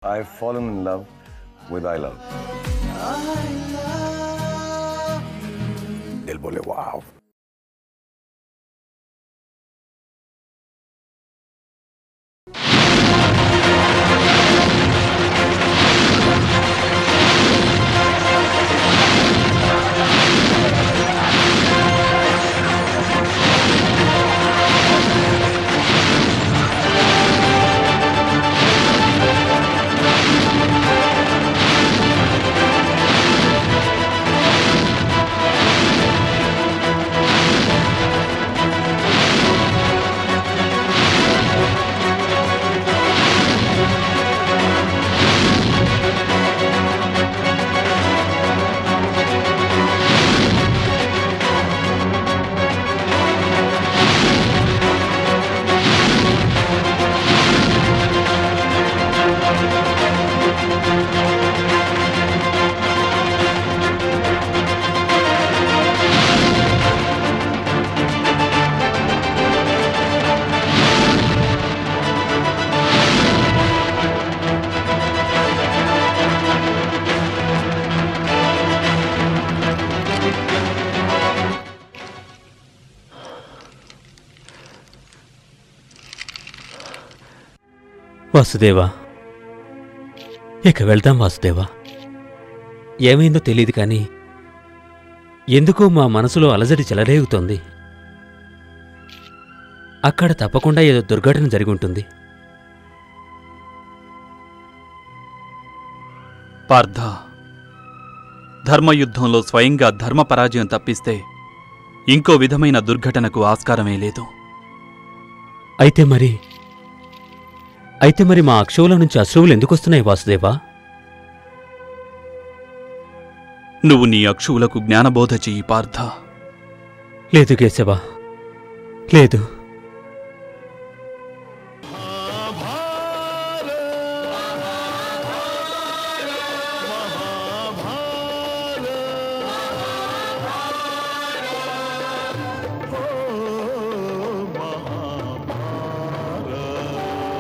I've fallen in love with I Love. Él बोले wow. వాసుదేవా ఇక వెళ్దాం వాసుదేవా ఏమైందో తెలియదు కానీ ఎందుకో మా మనసులో అలజడి చెలరేగుతోంది అక్కడ తప్పకుండా ఏదో దుర్ఘటన జరిగి ఉంటుంది పార్థ ధర్మయుద్ధంలో స్వయంగా ధర్మ పరాజయం తప్పిస్తే ఇంకో విధమైన దుర్ఘటనకు ఆస్కారమే లేదు అయితే మరి అయితే మరి మా అక్షువుల నుంచి అశ్రువులు ఎందుకు వస్తున్నాయి వాసుదేవా నువ్వు నీ అక్షువులకు జ్ఞానబోధ చెయ్యి పార్థ లేదు కేశవా లేదు